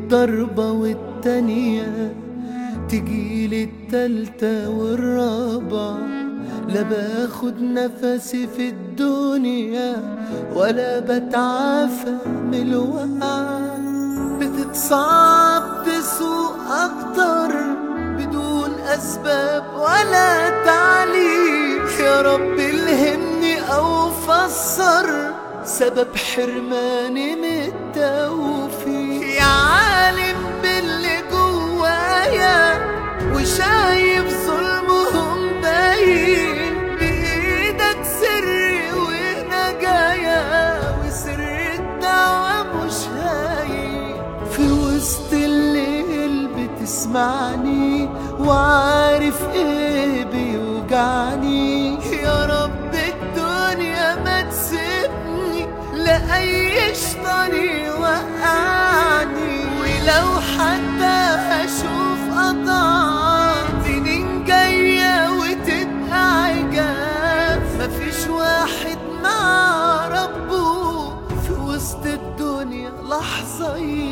الضربة والتانية تجيلي التالتة والرابعة لا باخد نفسي في الدنيا ولا بتعافى من الوقعة بتتصعب تسوق أكتر بدون أسباب ولا تعليل يا رب الهمني أو فسر سبب حرماني من التوفيق يا عالم باللي جوايا وشايف ظلمهم باين بإيدك سري ونجايا وسر الدعوة مش هاين في وسط الليل بتسمعني وعارف ايه بيوجعني يا رب الدنيا ما تسيبني لأي شيطان يوقعني ولو حتى هشوف قطع سنين جاية وتبقى عجاف مفيش واحد مع ربه في وسط الدنيا لحظة